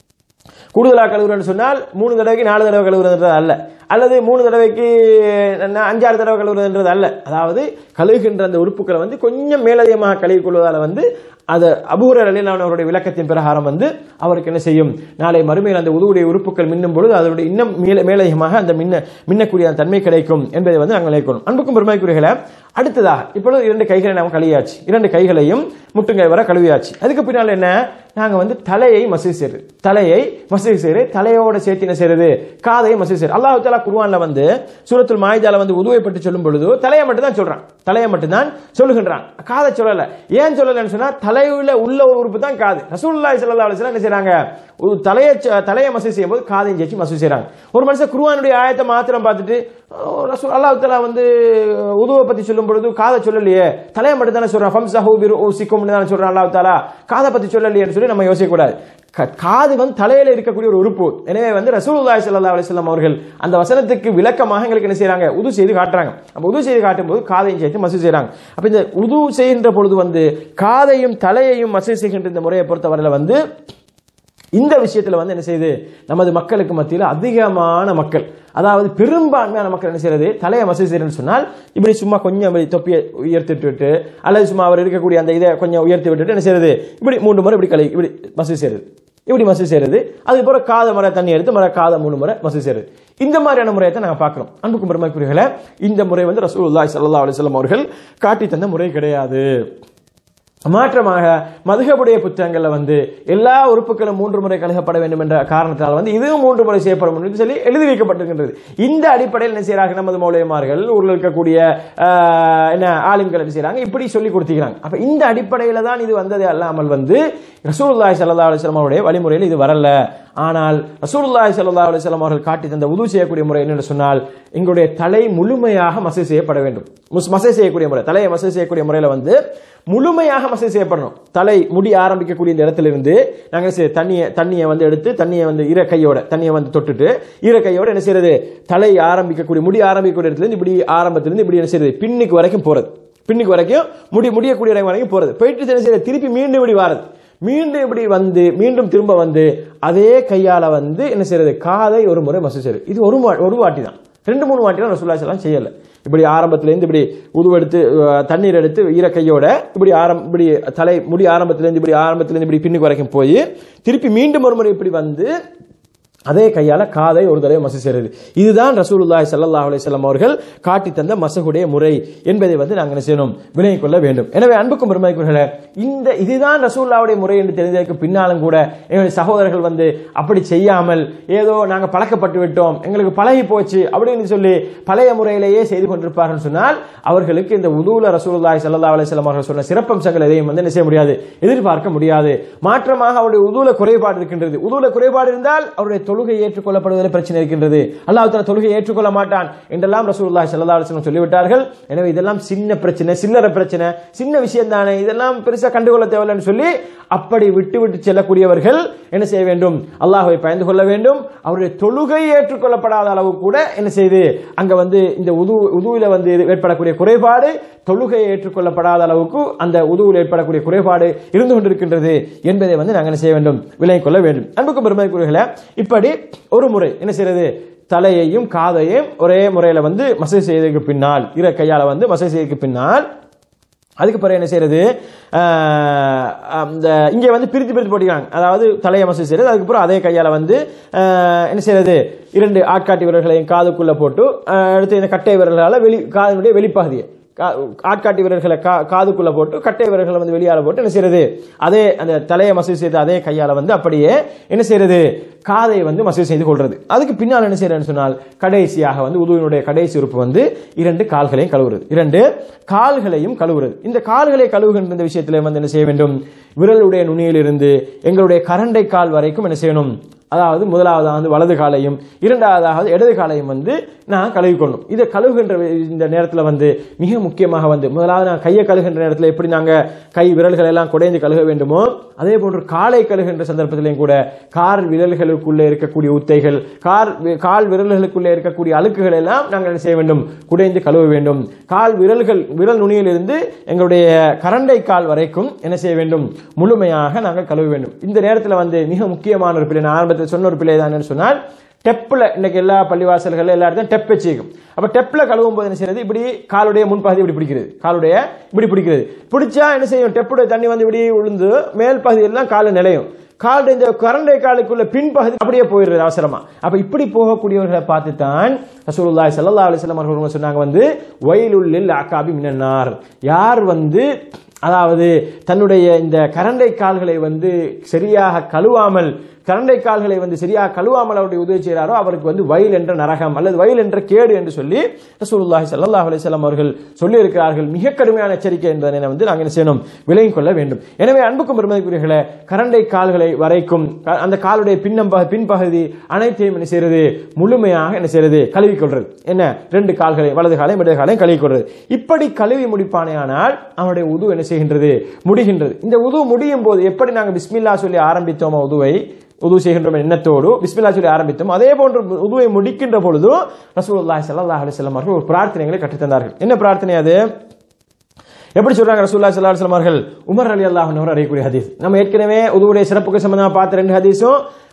கூடுதலாக கழுவுறன்னு சொன்னால் மூணு தடவைக்கு நாலு தடவை கழுவுறதுன்றது அல்ல அல்லது மூணு தடவைக்கு என்ன, அஞ்சாறு தடவை கழுவுறதுன்றது அல்ல அதாவது கழுவுகின்ற அந்த உறுப்புகளை வந்து கொஞ்சம் மேலதிகமாக கழுவிக் கொள்வதால் வந்து அது அபூர அலிலான அவருடைய விளக்கத்தின் பிரகாரம் வந்து அவருக்கு என்ன செய்யும் நாளை மறுமையில் அந்த உதவுடைய உறுப்புகள் மின்னும் பொழுது அதனுடைய இன்னும் மேல மேலதிகமாக அந்த மின்ன மின்னக்கூடிய அந்த தன்மை கிடைக்கும் என்பதை வந்து நாங்கள் நினைக்கணும் அன்புக்கும் பெருமைக்குரியகளை அடுத்ததாக இப்பொழுது இரண்டு கைகளை நாம் கழுவியாச்சு இரண்டு கைகளையும் முட்டுங்கை வர கழுவியாச்சு அதுக்கு பின்னால் என்ன நாங்க வந்து தலையை மசூதி செய்யறது தலையை மசூதி செய்யறது தலையோட சேர்த்து என்ன செய்யறது காதையை மசூதி செய்யறது அல்லாஹ் தாலா குர்ஆன்ல வந்து சூரத்துல் மாயிதால வந்து உதுவை பற்றி சொல்லும் பொழுது தலையை மட்டும் தான் சொல்றான் தலையை மட்டும் தான் சொல்லுகின்றான் காதை சொல்லல ஏன் சொல்லலன்னு சொன்னா தலையில உள்ள ஒரு உறுப்பு தான் காது ரசூலுல்லாஹி ஸல்லல்லாஹு அலைஹி வஸல்லம் என்ன செய்றாங்க ஒரு தலையை ச- தலையை மசூதி செய்யும்போது காதையும் சேர்த்து மசூதி செய்றாங்க ஒரு மனுஷன் குர்ஆனுடைய ஆயத்தை மாத்திரம் பார்த்துட்டு ஓ, ரசூல் அல்லாஹ் தாலா வந்து உதுவை பத்தி சொல்லும் பொழுது காதை சொல்லலையே தலையை மட்டும் தானே சொல்றான் ஃபம்சஹு பிரு ஓசிக்கும்னு தானே சொல்றான் அல்லாஹ் தாலா காதை பத்தி சொல்லலையேன்னு சொல்லி நம்ம யோசிக்க கூடாது க- காது வந்து தலையில இருக்கக்கூடிய ஒரு உறுப்பு எனவே வந்து ரசூலுல்லாஹி ஸல்லல்லாஹு அலைஹி வஸல்லம் அவர்கள் அந்த வசனத்துக்கு விளக்கமாக எங்களுக்கு என்ன செய்றாங்க உது செய்து காட்டுறாங்க அப்ப உது செய்து காட்டும் போது காதையும் சேர்த்து மசூதி செய்றாங்க அப்ப இந்த உது செய்கின்ற பொழுது வந்து காதையும் தலையையும் மசூதி செய்கின்ற இந்த முறையை பொறுத்தவரையில வந்து இந்த விஷயத்துல வந்து என்ன செய்யுது நமது மக்களுக்கு மத்தியில் அதிகமான மக்கள் அதாவது பெரும்பான்மையான மக்கள் என்ன செய்யறது தலையை மசூதி செய்யறேன்னு சொன்னால் இப்படி சும்மா கொஞ்சம் இப்படி தொப்பியை உயர்த்திட்டு விட்டு அல்லது சும்மா அவர் இருக்கக்கூடிய அந்த இதை கொஞ்சம் உயர்த்தி விட்டுட்டு என்ன செய்யறது இப்படி மூன்று முறை இப்படி கலை இப்படி மசூதி செய்யறது இப்படி மசூதி செய்யறது அதுக்கப்புறம் காத முறை தண்ணி எடுத்து மர காத மூணு முறை மசூதி செய்யறது இந்த மாதிரியான முறையை தான் நாங்க பார்க்கிறோம் அன்புக்கும் பெருமைக்குரியர்களே இந்த முறை வந்து ரசூலுல்லாஹி ஸல்லல்லாஹு அலைஹி வஸல்லம் அவர்கள் காட்டி தந்த முறை கிடையாது மாற்றமாக மதுகபுடைய புத்தகங்கள்ல வந்து எல்லா உறுப்புகளும் மூன்று முறை கழுகப்பட வேண்டும் என்ற காரணத்தால் வந்து இதுவும் மூன்று முறை செய்யப்படும் என்று சொல்லி எழுதி வைக்கப்பட்டிருக்கின்றது இந்த அடிப்படையில் என்ன செய்யறாங்க நமது மௌலியமார்கள் ஊரில் இருக்கக்கூடிய ஆஹ், என்ன ஆலிம்கள் என்ன செய்யறாங்க இப்படி சொல்லி கொடுத்திக்கிறாங்க அப்ப இந்த அடிப்படையில தான் இது வந்தது அல்லாமல் வந்து ரசூலுல்லாஹி ஸல்லல்லாஹு அலைஹி வஸல்லம் அவருடைய வழிமுறையில் இது வரல ஆனால் ரசூலுல்லாஹி ஸல்லல்லாஹு அலைஹி வஸல்லம் அவர்கள் காட்டி தந்த உது செய்யக்கூடிய முறை என்னென்னு சொன்னால் எங்களுடைய தலை முழுமையாக மசை செய்யப்பட வேண்டும் முஸ்- மசை செய்யக்கூடிய முறை தலையை மசை செய்யக்கூடிய முறையில வந்து முழுமையாக மசை செய்யப்படணும் தலை முடி ஆரம்பிக்கக்கூடிய இந்த இடத்துல இருந்து நாங்க என்ன செய்ய- தண்ணியை தண்ணியை வந்து எடுத்து தண்ணியை வந்து ஈர கையோட தண்ணியை வந்து தொட்டுட்டு ஈர கையோட என்ன செய்யறது தலை ஆரம்பிக்கக்கூடிய முடி ஆரம்பிக்கக்கூடிய இடத்துல இருந்து இப்படி ஆரம்பத்திலிருந்து இப்படி என்ன செய்யறது பின்னுக்கு வரைக்கும் போறது பின்னுக்கு வரைக்கும் முடி முடியக்கூடிய இடம் வரைக்கும் போறது போயிட்டு என்ன செய்யறது திருப்பி மீண்டும் இப்படி வாரது மீண்டும் இப்படி வந்து மீண்டும் திரும்ப வந்து அதே கையால வந்து என்ன செய்யறது காதை ஒரு முறை மசூ செய்யறது இது ஒரு வா- ஒரு வாட்டி தான் ரெண்டு மூணு வாட்டி தான் ரசூல்லா ஸல்லல்லாஹு செய்யல இப்படி ஆரம்பத்துல இருந்து இப்படி உதுவெடுத்து அஹ், தண்ணீர் எடுத்து ஈர கையோட இப்படி ஆரம் இப்படி தலை முடி ஆரம்பத்துல இருந்து இப்படி ஆரம்பத்துல இருந்து இப்படி பின்னுக்கு வரைக்கும் போய் திருப்பி மீண்டும் ஒரு முறை இப்படி வந்து அதே கையால காதை ஒரு தடவை மசு செய்கிறது இதுதான் ரசூலுல்லாஹி ஸல்லல்லாஹு அலைஹி வஸல்லம் அவர்கள் காட்டி தந்த மசகுடைய முறை என்பதை வந்து நாங்கள் என்ன செய்யணும் விலகிக் கொள்ள வேண்டும் எனவே அன்புக்கும் பெருமைக்குரியவர்களே இந்த இதுதான் ரசூலுல்லாஹ்வுடைய முறை என்று தெரிந்ததற்கு பின்னாலும் கூட எங்களுடைய சகோதரர்கள் வந்து அப்படி செய்யாமல் ஏதோ நாங்க பழக்கப்பட்டு விட்டோம் எங்களுக்கு பழகி போச்சு அப்படின்னு சொல்லி பழைய முறையிலேயே செய்து கொண்டிருப்பார்கள் சொன்னால் அவர்களுக்கு இந்த உதூல ரசூலுல்லாஹி ஸல்லல்லாஹு அலைஹி வஸல்லம் அவர்கள் சொன்ன சிறப்பம்சங்கள் எதையும் வந்து என்ன செய்ய முடியாது எதிர்பார்க்க முடியாது மாற்றமாக அவருடைய உதூல குறைபாடு இருக்கின்றது உதூல குறைபாடு இருந்தால் அவருடைய தொழுகை ஏற்றுக்கொள்ளப்படுவதில் பிரச்சனை இருக்கின்றது அல்லாஹ் தஆலா தொழுகை ஏற்றுக்கொள்ள மாட்டான் என்றெல்லாம் ரசூலுல்லாஹி ஸல்லல்லாஹு அலைஹி வஸல்லம் சொல்லிவிட்டார்கள் எனவே இதெல்லாம் சின்ன பிரச்சனை சில்லறை பிரச்சனை சின்ன விஷயம் தானே இதெல்லாம் பெருசா கண்டுகொள்ள தேவையில்லைன்னு சொல்லி அப்படி விட்டு விட்டு செல்லக்கூடியவர்கள் என்ன செய்ய வேண்டும் அல்லாஹ்வை பயந்து கொள்ள வேண்டும் அவருடைய தொழுகை ஏற்றுக்கொள்ளப்படாத அளவு கூட என்ன செய்து அங்க வந்து இந்த உது உதுவில வந்து இது ஏற்படக்கூடிய குறைபாடு தொழுகை ஏற்றுக்கொள்ளப்படாத அளவுக்கு அந்த உதுவில் ஏற்படக்கூடிய குறைபாடு இருந்து கொண்டிருக்கின்றது என்பதை வந்து நாங்கள் என்ன செய்ய வேண்டும் விலகிக் கொள்ள வேண்டும் அன்புக்கு பெருமைக்குரியர்களே இப்படி ஒரு முறை என்ன செய்யறது தலையையும் காதையும் ஒரே முறையில வந்து மசை செய்ததுக்கு பின்னால் இர கையால வந்து மசை செய்ததுக்கு பின்னால் அதுக்கு பிறகு என்ன செய்யறது ஆஹ், அந்த இங்கே வந்து பிரித்து பிரித்து போட்டிக்கிறாங்க அதாவது தலையை மசூல் செய்யறது அதுக்கப்புறம் அதே கையால வந்து ஆஹ், என்ன செய்யறது இரண்டு ஆட்காட்டி விரல்களையும் காதுக்குள்ள போட்டு ஆஹ், அடுத்து இந்த கட்டை விரல்களால வெளி காதினுடைய வெளிப்பகுதியை கா- ஆட்காட்டி விரல்களை கா காதுக்குள்ள போட்டு கட்டை விரல்களை வந்து வெளியால போட்டு என்ன செய்யறது அதே அந்த தலையை மசூல் செய்த அதே கையால வந்து அப்படியே என்ன செய்யறது காதை வந்து மசூல் செய்து கொள்றது அதுக்கு பின்னால் என்ன செய்யறதுன்னு சொன்னால் கடைசியாக வந்து உதுவினுடைய கடைசி உறுப்பு வந்து இரண்டு கால்களையும் கழுவுறது இரண்டு கால்களையும் கழுவுறது இந்த கால்களை கழுவுகின்ற இந்த விஷயத்திலே வந்து என்ன செய்ய வேண்டும் விரலுடைய நுனியிலிருந்து எங்களுடைய கரண்டை கால் வரைக்கும் என்ன செய்யணும் அதாவது முதலாவதாக வந்து வலது காலையும் இரண்டாவதாக இடது காலையும் வந்து நான் கழுவிக்கொள்ளணும் இதை கழுவுகின்ற இந்த நேரத்தில் வந்து மிக முக்கியமாக வந்து முதலாவது நான் கையை கழுகுகின்ற நேரத்தில் எப்படி நாங்கள் கை விரல்கள் எல்லாம் குடைந்து கழுக வேண்டுமோ அதே போன்று காலை கழுகுகின்ற சந்தர்ப்பத்திலையும் கூட கால் விரல்களுக்குள்ளே இருக்கக்கூடிய உத்தைகள் கால் வி- கால் விரல்களுக்குள்ளே இருக்கக்கூடிய அழுக்குகள் எல்லாம் நாங்கள் என்ன செய்ய வேண்டும் குடைந்து கழுவ வேண்டும் கால் விரல்கள் விரல் நுனியிலிருந்து எங்களுடைய கரண்டை கால் வரைக்கும் என்ன செய்ய வேண்டும் முழுமையாக நாங்கள் கழுவ வேண்டும் இந்த நேரத்தில் வந்து மிக முக்கியமான ஒரு பிள்ளை நான் ஆரம்பத்தில் சொன்ன ஒரு பிள்ளை தான் சொன்னால் டெப்பில் இன்னைக்கு எல்லா பள்ளிவாசல்கள் எல்லா இடத்தையும் டெப் வச்சிருக்கும் அப்போ டெப்பில் கழுவும் போது என்ன செய்யறது இப்படி காலுடைய முன்பகுதி இப்படி பிடிக்கிறது காலுடைய இப்படி பிடிக்கிறது பிடிச்சா என்ன செய்யும் டெப்புடைய தண்ணி வந்து இப்படி விழுந்து மேல் பகுதி எல்லாம் காலு நிலையும் காலுடைய இந்த கரண்டை காலுக்குள்ள பின்பகுதி அப்படியே போயிடுறது அவசரமா அப்ப இப்படி போகக்கூடியவர்களை பார்த்து தான் ரசூலுல்லாஹி ஸல்லல்லாஹு அலைஹி வஸல்லம் அவர்கள் சொன்னாங்க வந்து வயலுல்லில் அகாபி மினன்னார் யார் வந்து அதாவது தன்னுடைய இந்த கரண்டை கால்களை வந்து சரியாக கழுவாமல் கரண்டை கால்களை வந்து சரியாக கழுவாமல் அவருடைய உதவி செய்கிறாரோ அவருக்கு வந்து வயல் என்ற நரகம் அல்லது வயல் என்ற கேடு என்று சொல்லி ரசூலுல்லாஹி ஸல்லல்லாஹு அலைஹி வஸல்லம் அவர்கள் சொல்லி இருக்கிறார்கள் மிக கடுமையான எச்சரிக்கை என்பதனை வந்து நாங்கள் என்ன செய்யணும் விலகிக் கொள்ள வேண்டும் எனவே அன்புக்கும் பெருமதிக்குரியர்களே கரண்டை கால்களை வரைக்கும் க- அந்த காலுடைய பின்னம் பக- பின்பகுதி அனைத்தையும் என்ன செய்யறது முழுமையாக என்ன செய்யறது கழுவி கொள்றது என்ன ரெண்டு கால்களை வலது காலையும் இடது காலையும் கழுவி கொள்றது இப்படி கழுவி முடிப்பானேயானால் அவனுடைய உது என்ன செய்கின்றது முடிகின்றது இந்த உது முடியும் போது எப்படி நாங்கள் பிஸ்மில்லா சொல்லி ஆரம்பித்தோமோ உதுவை உது செய்கின்ற எண்ணத்தோடு பிஸ்மில்லா சொல்லி ஆரம்பித்தோம் அதே போன்று உதுவை முடிக்கின்ற பொழுதும் ரசூலுல்லாஹி ஸல்லல்லாஹு அலைஹி வஸல்லம் அவர்கள் ஒரு பிரார்த்தனைகளை கற்றுத்தந்தார்கள் என்ன பிரார்த்தனை அது எப்படி சொல்றாங்க ரசூலுல்லாஹி ஸல்லல்லாஹு அலைஹி வஸல்லம் அவர்கள் உமர் ரலியல்லாஹு அன்ஹு அறியக்கூடிய ஹதீஸ் நம்ம ஏற்கனவே உதுவுடைய சிறப்புக்கு சம்பந்தமா பார்த்த ரெண்டு ஹதீஸும்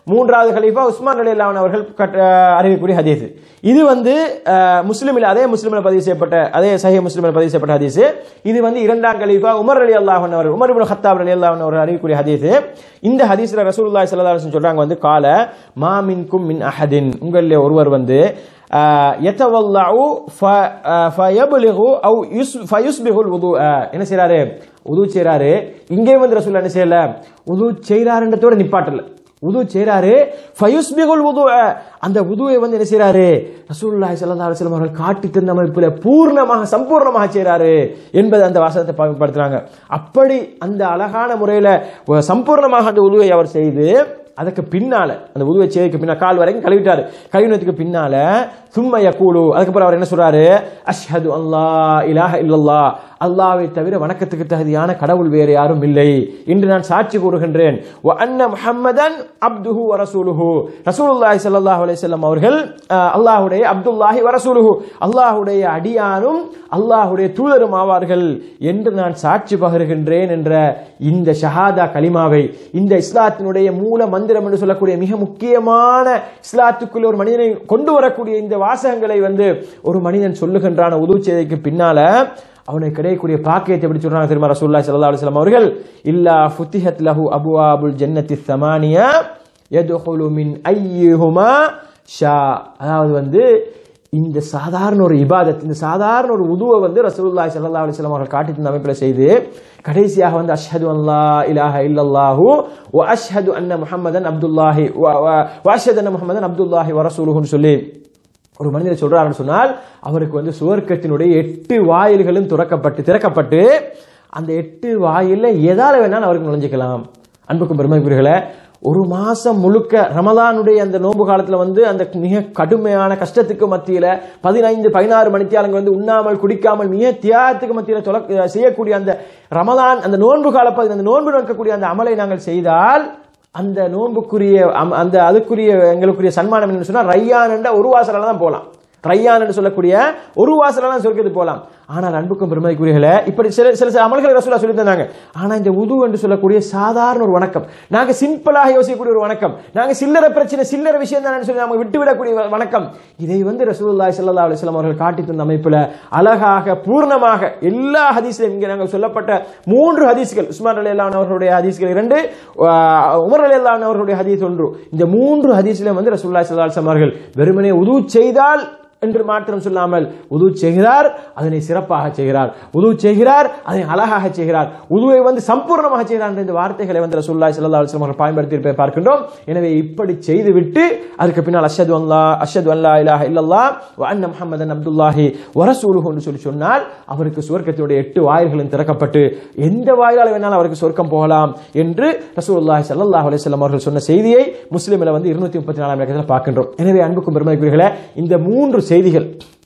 மூன்றாவது கலீஃபா உஸ்மான் அலி அல்லாஹ் அவர்கள் கட்ட- அறிவிக்கக்கூடிய ஹதீஸ் இது வந்து அஹ், முஸ்லிமில் அதே முஸ்லிமில் பதிவு செய்யப்பட்ட அதே சஹீஹ் முஸ்லிமில் பதிவு செய்யப்பட்ட ஹதீஸ் இது வந்து இரண்டாம் கலீஃபா உமர் அலி அல்லாஹ் அவர்கள் உமர் இப்னு ஹத்தாப் அலி அல்லாஹ் அவர்கள் அறிவிக்கக்கூடிய ஹதீஸ் இந்த ஹதீஸ்ல ரசூலுல்லாஹி ஸல்லல்லாஹு அலைஹி வஸல்லம் சொல்றாங்க வந்து கால மா மின்கும் மின் அஹதின் உங்களில் ஒருவர் வந்து ஆஹ், யதவல்லஉ ஃப- ஆஹ், ஃபயப்லிகு அவு யுஸ்- ஃபயுஸ்பிகுல் வுதுஅ. என்ன செய்றாரு உது செய்றாரு இங்கே வந்து ரசூல் என்ன செய்யல உது செய்றாருன்றதோட நிப்பாட்டல உது செய்றாரு ஃபயுஸ்பிகுல் வுதுஅ. அந்த உதுவை வந்து என்ன செய்றாரு ரசூலுல்லாஹி ஸல்லல்லாஹு அலைஹி வஸல்லம் அவர்கள் காட்டி தந்த அமைப்பில் பூர்ணமாக சம்பூர்ணமாக செய்றாரு என்பது அந்த வாசகத்தை பயன்படுத்துறாங்க அப்படி அந்த அழகான முறையில் சம்பூர்ணமாக அந்த உதுவை அவர் செய்து அதுக்கு பின்னால அந்த உதுவை செய்திக்கு பின்னால் கால் வரைக்கும் கழுவிட்டாரு கழுவினதுக்கு பின்னால சும்மைய கூடு அதுக்கப்புறம் அவர் என்ன சொல்றாரு அஷ்ஹது அல்லா இலாஹ இல்லல்லா அல்லாவை தவிர வணக்கத்துக்கு தகுதியான கடவுள் வேறு யாரும் இல்லை இன்று நான் சாட்சி கூறுகின்றேன் வ அன்ன முஹம்மதன் அப்துஹு வ ரசூலுஹு ரசூலுல்லாஹி ஸல்லல்லாஹு அலைஹி வஸல்லம் அவர்கள் அஹ், அல்லாஹ்வுடைய அப்துல்லாஹி வ ரசூலுஹு அல்லாஹ்வுடைய அடியாரும் அல்லாஹ்வுடைய தூதரும் ஆவார்கள் என்று நான் சாட்சி பகருகின்றேன் என்ற இந்த ஷஹாதா கலிமாவை இந்த இஸ்லாத்தினுடைய மூல மந்திரம் என்று சொல்லக்கூடிய மிக முக்கியமான இஸ்லாத்துக்குள்ள ஒரு மனிதனை கொண்டு வரக்கூடிய இந்த வாசகங்களை வந்து ஒரு மனிதன் சொல்லுகின்றான உதவு செய்திக்கு பின்னால அவனுக்கு கிடைக்கக்கூடிய பாக்கியத்தை எப்படி சொல்றாங்க தெரியுமா ரசூலுல்லாஹி ஸல்லல்லாஹு அலைஹி வஸல்லம் அவர்கள் இல்லா ஃபுத்திஹத் லஹு அபுவாபுல் ஜன்னத்தி ஸமானியா யதுஹுலு மின் ஐயுஹுமா ஷா அதாவது வந்து இந்த சாதாரண ஒரு இபாதத் இந்த சாதாரண ஒரு உதுவை வந்து ரசூலுல்லாஹி ஸல்லல்லாஹு அலைஹி வஸல்லம் அவர்கள் காட்டி தந்த அமைப்பில் செய்து கடைசியாக வந்து அஷ்ஹது அல்லா இலாஹ இல்லல்லாஹு வ அஷ்ஹது அன்ன முஹம்மதன் அப்துல்லாஹி வ வ- வ அஷ்ஹது அன்ன முஹம்மதன் அப்துல்லாஹி வ ரசூலுஹுன்னு சொல்லி ஒரு மனிதர் சொல்றாருன்னு சொன்னால் அவருக்கு வந்து சுவர்க்கத்தினுடைய எட்டு வாயில்களும் துறக்கப்பட்டு திறக்கப்பட்டு அந்த எட்டு வாயில்ல எதால வேணாலும் அவருக்கு நுழைஞ்சுக்கலாம் அன்புக்கும் பெருமைக்குரியர்களே ஒரு மாசம் முழுக்க ரமலானுடைய அந்த நோன்பு காலத்துல வந்து அந்த மிக கடுமையான கஷ்டத்துக்கு மத்தியில பதினைந்து பதினாறு மணித்தியாலங்கள் வந்து உண்ணாமல் குடிக்காமல் மிக தியாகத்துக்கு மத்தியில தொலை செய்யக்கூடிய அந்த ரமலான் அந்த நோன்பு கால பகுதி, அந்த நோன்பு நோக்கக்கூடிய அந்த அமலை நாங்கள் செய்தால் அந்த நோன்புக்குரிய அம்- அந்த அதுக்குரிய எங்களுக்குரிய சன்மானம் என்னன்னு சொன்னா ரையான் என்ற ஒரு வாசலால தான் போகலாம் ரையான் என்று சொல்லக்கூடிய ஒரு வாசலால தான் சொர்க்கத்துக்கு போகலாம் ஆனால் அன்புக்கும் பெருமதிக்குரியர்களே இப்படி சில சில சில அமல்களை ரசூலா சொல்லி தந்தாங்க ஆனா இந்த உது என்று சொல்லக்கூடிய சாதாரண ஒரு வணக்கம் நாங்க சிம்பிளாக யோசிக்கக்கூடிய ஒரு வணக்கம் நாங்க சில்லற பிரச்சனை சில்லற விஷயம் தான் சொல்லி நாம விட்டுவிடக்கூடிய வ- வணக்கம் இதை வந்து ரசூலுல்லாஹி ஸல்லல்லாஹு அலைஹி வஸல்லம் அவர்கள் காட்டி தந்த அமைப்புல அழகாக பூர்ணமாக எல்லா ஹதீஸ்லையும் இங்கே நாங்கள் சொல்லப்பட்ட மூன்று ஹதீஸ்கள் உஸ்மான் அலி அல்லான் அவர்களுடைய ஹதீஸ்கள் இரண்டு ஆஹ், உமர் அலி அல்லான் அவர்களுடைய ஹதீஸ் ஒன்று இந்த மூன்று ஹதீஸ்லையும் வந்து ரசூலுல்லாஹி ஸல்லல்லாஹு அலைஹி வஸல்லம் அவர்கள் வெறுமனே உது செய்தால் என்று மாத்திரம் சொல்லாமல் உது செய்கிறார் அதனை சிறப்பாக செய்கிறார் உது செய்கிறார் அதனை அழகாக செய்கிறார் உதுவை வந்து சம்பூர்ணமாக செய்கிறார் என்ற இந்த வார்த்தைகளை வந்து ரசூலுல்லாஹி ஸல்லல்லாஹு அலைஹி வஸல்லம் அவர்கள் பயன்படுத்தி பார்க்கின்றோம் எனவே இப்படி செய்துவிட்டு அதுக்கு பின்னால் அஷ்ஹது அல்லா அஷ்ஹது அல்லா இலாஹ இல்லல்லாஹ் வ அன்ன முஹம்மதன் அப்துல்லாஹி வ ரசூலுஹு என்று சொல்லி சொன்னால் அவருக்கு சுவர்க்கத்தினுடைய எட்டு வாயில்களும் திறக்கப்பட்டு எந்த வாயிலால் வேணாலும் அவருக்கு சொர்க்கம் போகலாம் என்று ரசூலுல்லாஹி ஸல்லல்லாஹு அலைஹி வஸல்லம் அவர்கள் சொன்ன செய்தியை முஸ்லிமில் வந்து இருநூத்தி முப்பத்தி நாலாம் இலக்கத்தில் பார்க்கின்றோம் எனவே அன்புக்கும் பெருமைக்குரியர்களே இந்த மூன்று செய்திகள்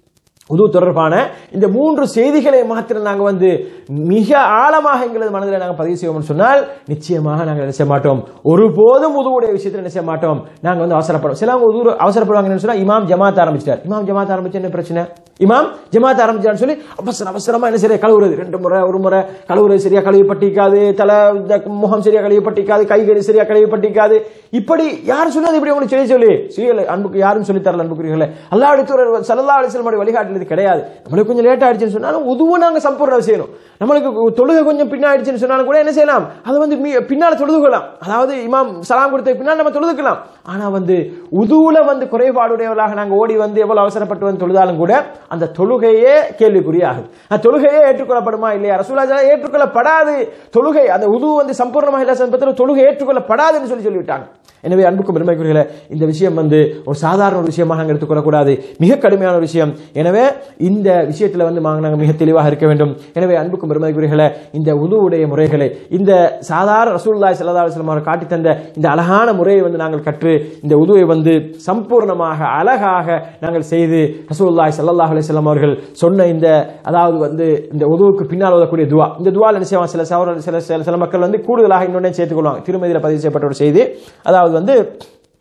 உது தொடர்பான இந்த மூன்று செய்திகளை மாத்திரம் நாங்கள் வந்து மிக ஆழமாக எங்களது மனதில் நாங்கள் பதிவு செய்வோம்னு சொன்னால் நிச்சயமாக நாங்கள் என்ன செய்ய மாட்டோம் ஒருபோதும் உதுவுடைய விஷயத்தில் என்ன செய்ய மாட்டோம் நாங்கள் வந்து அவசரப்படும் சிலவங்க உது அவசரப்படுவாங்கன்னு சொன்னா இமாம் ஜமாத் ஆரம்பிச்சிட்டார் இமாம் ஜமாத் ஆரம்பிச்சு என்ன பிரச்சனை இமாம் ஜமாத் ஆரம்பிச்சான்னு சொல்லி அவசர அவசரமா என்ன சரியா கழுவுறது ரெண்டு முறை ஒரு முறை கழுவுறது சரியா கழுவிப்பட்டிக்காது தலை இந்த முகம் சரியா கழுவிப்பட்டிக்காது கைகள் சரியா கழுவிப்பட்டிக்காது இப்படி யார் சொன்னது இப்படி உங்களுக்கு சொல்லி சொல்லி சுயல அன்புக்கு யாரும் சொல்லி தரல அன்புக்குரியர்களே அல்லாஹ் தூரர் சல்லா அலிஸ்லமுடைய வழிகாட்டில் இது கிடையாது நம்மளுக்கு கொஞ்சம் லேட் ஆயிடுச்சுன்னு சொன்னாலும் உதுவும் நாங்க சம்பூர்ணம் செய்யணும் நம்மளுக்கு தொழுகை கொஞ்சம் பின்னாடிச்சுன்னு சொன்னாலும் கூட என்ன செய்யலாம் அது வந்து மீ- பின்னால தொழுதுக்கலாம் அதாவது இமாம் சலாம் கொடுத்த பின்னால் நம்ம தொழுதுக்கலாம் ஆனா வந்து உதுவுல வந்து குறைபாடுடையவர்களாக நாங்க ஓடி வந்து எவ்வளவு அவசரப்பட்டு வந்து தொழுதாலும் கூட அந்த தொழுகையே கேள்விக்குரிய ஆகுது அந்த தொழுகையே ஏற்றுக்கொள்ளப்படுமா இல்லையா ரசூலா ஏற்றுக்கொள்ளப்படாது தொழுகை அந்த உது வந்து சம்பூர்ணமாக இல்ல சம்பத்தில் தொழுகை ஏற்றுக்கொள்ளப்படாதுன்னு சொல்லி சொல்லிவிட்டாங்க எனவே அன்புக்கும் பெருமைக்குரியர்களே இந்த விஷயம் வந்து ஒரு சாதாரண ஒரு விஷயமாக நாங்கள் எடுத்துக்கொள்ளக்கூடாது மிக கடுமையான ஒரு விஷயம் எனவே இந்த விஷயத்தில் வந்து மா- நாங்கள் மிக தெளிவாக இருக்க வேண்டும் எனவே அன்புக்கும் பெருமைக்குரியர்களே இந்த உதுவுடைய முறைகளை இந்த சாதாரண ரசூலுல்லாஹி ஸல்லல்லாஹு அலைஹி வஸல்லம் அவர்கள் காட்டி தந்த இந்த அழகான முறையை வந்து நாங்கள் கற்று இந்த உதுவை வந்து சம்பூர்ணமாக அழகாக நாங்கள் செய்து ரசூலுல்லாஹி ஸல்லல்லாஹு அலைஹி வஸல்லம் அவர்கள் சொன்ன இந்த அதாவது வந்து இந்த உதுவுக்கு பின்னால் ஓதக்கூடிய துவா இந்த துவால் என்ன செய்வாங்க சில சவர சில சில சில மக்கள் வந்து கூடுதலாக இன்னொன்னே சேர்த்துக்கொள்வாங்க திருமதியில் பதிவு செய்யப்பட்ட ஒரு செய்தி அதாவது வந்து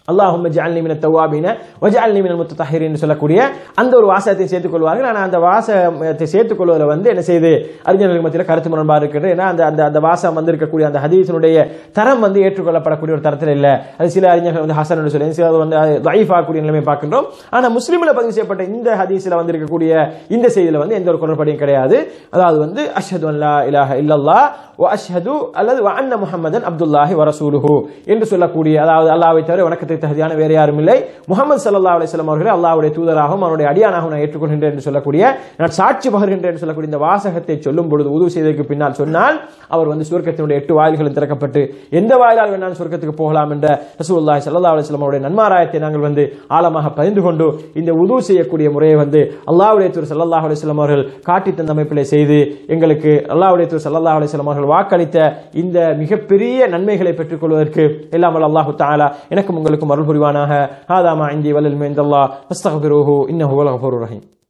அல்லாஹும்ம ஜஅல்னி மினத் தவ்வாபீன வஜஅல்னி மினல் முத்தஹிரின் சொல்லக்கூடிய அந்த ஒரு வாசகத்தை சேர்த்துக் கொள்வார்கள் ஆனால் அந்த வாசகத்தை சேர்த்துக் கொள்வதில் வந்து என்ன செய்து அறிஞர்கள் மத்தியில் கருத்து முரண்பாடு இருக்கிறது ஏன்னா அந்த அந்த அந்த வாசகம் வந்து இருக்கக்கூடிய அந்த ஹதீஸினுடைய தரம் வந்து ஏற்றுக்கொள்ளப்படக்கூடிய ஒரு தரத்தில் இல்லை அது சில அறிஞர்கள் வந்து ஹசன் என்று சொல்லி சிலர் வந்து தைஃப் ஆகக்கூடிய நிலைமை பார்க்கின்றோம் ஆனால் முஸ்லீமில் பதிவு செய்யப்பட்ட இந்த ஹதீஸில் வந்து இருக்கக்கூடிய இந்த செய்தியில் வந்து எந்த ஒரு குரல்படியும் கிடையாது அதாவது வந்து அஷ்ஹது அல்லா இலாஹ இல்லல்லாஹ் வ அஷ்ஹது அல்லது வ அன்ன முஹம்மதன் அப்துல்லாஹி வரசூலுஹு என்று சொல்லக்கூடிய அதாவது அல்லாஹ்வை தவிர வணக்கத்தை தகுதியான வேறு யாரும் இல்லை முகமது ஸல்லல்லாஹு அலைஹி வஸல்லம் அவர்களை அல்லாஹ்வுடைய தூதராகவும் அவருடைய அடியானாகவும் நான் ஏற்றுக்கொள்கின்றேன் என்று சொல்லக்கூடிய நான் சாட்சி பகர்கின்றேன் என்று சொல்லக்கூடிய இந்த வாசகத்தை சொல்லும் பொழுது உதவு செய்ததற்கு பின்னால் சொன்னால் அவர் வந்து சுவர்க்கத்தினுடைய எட்டு வாயில்களும் திறக்கப்பட்டு எந்த வாயிலால் வேணாலும் சுவர்க்கத்துக்கு போகலாம் என்ற ரசூலுல்லாஹி ஸல்லல்லாஹு அலைஹி வஸல்லம் அவருடைய நன்மாராயத்தை நாங்கள் வந்து ஆழமாக பதிந்து கொண்டு இந்த உதவு செய்யக்கூடிய முறையை வந்து அல்லாஹ்வுடைய தூர் ஸல்லல்லாஹு அலைஹி வஸல்லம் அவர்கள் காட்டி தந்த அமைப்பிலே செய்து எங்களுக்கு அல்லாஹ்வுடைய தூர் ஸல்லல்லாஹு அலைஹி வஸல்லம் அவர்கள் வாக்களித்த இந்த மிகப்பெரிய நன்மைகளை பெற்றுக்கொள்வதற்கு எல்லாம் வல்ல அல்லாஹு தஆலா எனக்கும் உங்களுக்கும் அருள் புரிவானாக ஹாதா மா இந்தி வல்லல் மேந்தல்லாஹ் அஸ்தக்ஃபிருஹு இன்னஹு வல் கஃபூருர் ரஹீம்